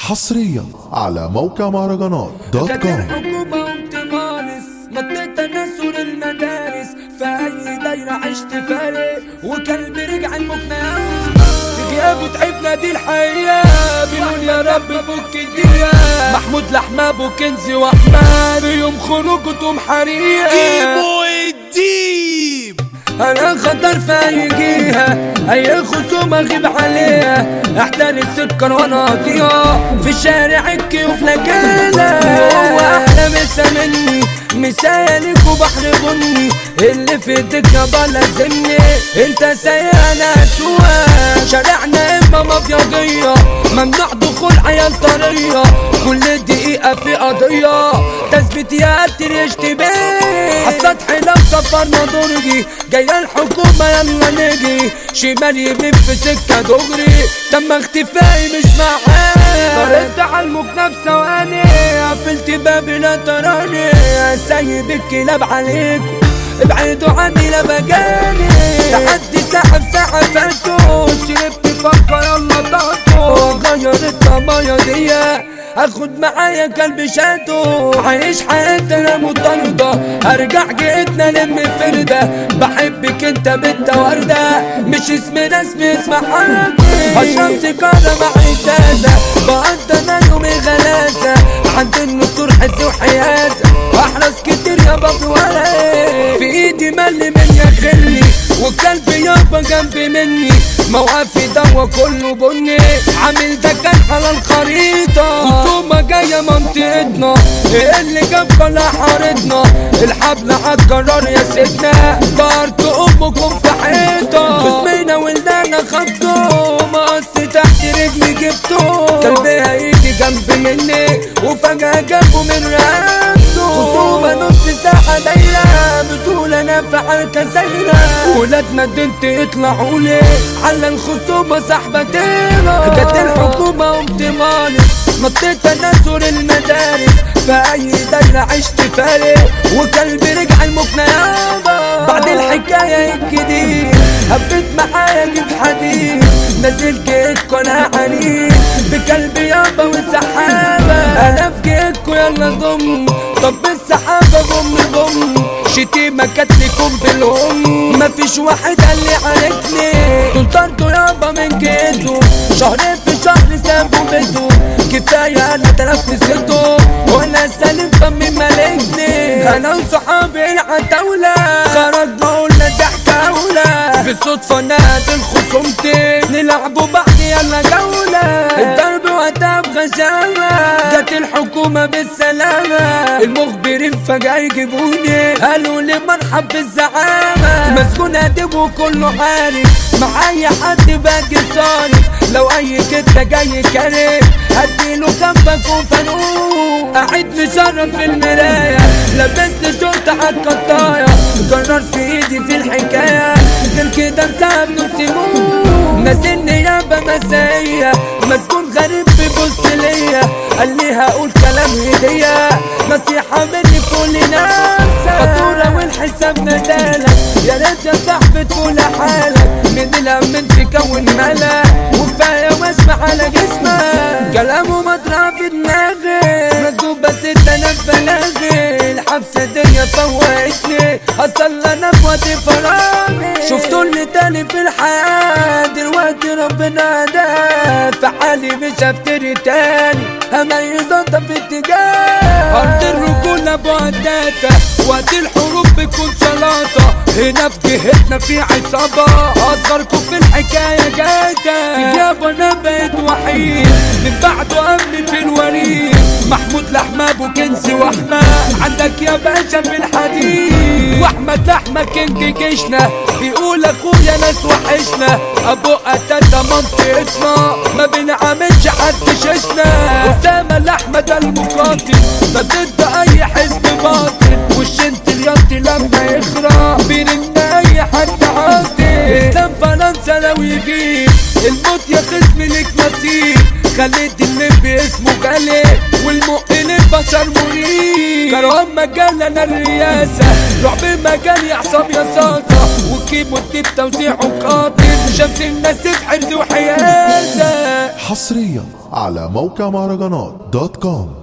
حصريا على موقع مهرجانات دوت كانت كوم الحكومة قمت مارس نطيت تناسل المدارس في أي دايرة عشت فارق وكلبي رجع المقنع في غيابه تعبنا دي الحقيقة بنقول يا رب فك الدنيا محمود لحمة كنزي وأحمد في يوم خروجتهم حريقة كيمو الديب انا خطر في اي جهه اي خصومه اغيب عليها احترس السكر وانا اطيها في الشارع الكيوف لجاله هو احلى مسا مني مثالك وبحر بني اللي في ايدك بلازمني انت سايق انا اسواق شارعنا اما مافياجيه ممنوع دخول عيال طريه كل دقيقه في قضيه تثبيت يا قتل اشتباه عالسطح لو سفرنا درجي جاية الحكومة يلا نجي شمال يمين في سكة دغري تم اختفائي مش معاه طريت على المكنة في ثواني قفلت بابي لا تراني سايب الكلاب عليكم ابعدوا عني لا بجاني تحدي ساعة ساعة فاتوا شربت فكة يلا طاطو غيرت المية دي اخد معايا كلب شاتو عايش حياتي انا مضطردة ارجع جيتنا لم فردة بحبك انت بنت وردة مش اسمي ده اسمي اسم حياتي هشرب سيجارة مع ازازة بقضي انا يومي غلاسة عند النسور حز وحيازة احرص كتير يابا في ورقي في ايدي ملي من يخلي والكلب يابا جنبي مني موقفي دوا كله بني عامل ده كان على الخريطة خصومة جاية منطقتنا ايه اللي جاب كل حارتنا الحبل عالقرار يا سيدنا طارت امكم في حيطة خصمينا ولدانا خبطوا مقص تحت رجلي جبته كلبي هيجي جنب مني وفجأة جنبه من رقبته خصومة نص ساعة دايرة بتقول انا في حركة سايرة ولاد مدينتي يطلعوا لي على الخصومة سحبة تيرة جت الحكومة قمت مالس نطيت تناسل المدارس في اي دايرة عشت فارق وكلبي رجع المكنة يابا بعد الحكاية الجديد هبت معايا جيب حديد نازل جيتكو انا عنيد بكلبي يابا والسحابة انا في جيتكو يلا ضم طب السحابة بوم بوم شتيمة كانت لكم بالهم مفيش واحد قال لي عارفني دول طردوا يابا من جيتهم شهرين في شهر سابوا بيتهم كفاية انا تنفسته وانا سالم فمي مالكني انا وصحابي العتاولة خرجنا قلنا ضحكة أولى بالصدفة نادي الخصومتي نلعبوا بعض يلا جولة الضرب وقتها بغشامة جت الحكومة بالسلامة المخبرين فجأة يجيبوني قالوا لي مرحب بالزعامة مسجون ادب وكله عارف معايا حد باجي صارف لو اي كده جاي كارف هديله كفك وفانوس قاعد مشرف في المراية لبست شورت عالقطاية قرر في ايدي في الحكاية غير كده انتهى نص موت نازلني يابا مسائية مسجون غريب بيبص ليا قال لي هقول كلام هدية نصيحة مني كل نفسك فاتورة والحساب ندالك يا ريت يا صاحبي تقول حالك من الهم تكون ملك وكفاية واسمع على جسمك كلامه مطرح في دماغي مسجون بس انت انا في بلاغي الحبسة دي فوقتني اصل انا في وقت فراغي شفتوا اللي تاني في الحياة دلوقتي ربنا هداه في حالي مش هفتري تاني هميز انت في اتجاه ارض الرجولة بهدافة وقت الحروب بتكون سلاطة هنا في جهتنا في عصابة اصغركم في الحكاية جاتا في جاب انا بقيت وحيد من بعده امن في الوريد محمود لحمة ابو كنزي واحمد عندك يا باشا في الحديد واحمد لحمة كينج جيشنا بيقول اخويا ناس وحشنا ابو قتادة منطقتنا ما بنعملش حد ششنا اسامة لاحمد المقاتل ده ضد اي حزب باطل والشنت الياطي لما يخرب بيرن اي حد عاطل اسلام فرنسا لو يجيب الموت يا خصم لك نصيب خليت اللي باسمه غالي والمؤمن البشر مريب كرام مجال انا الرئاسة رعب مجال يا حسام يا صاصة وكيمو الدب توزيعه قاتل شمس الناس تحرز وحيازة حصريا على موقع مهرجانات دوت كوم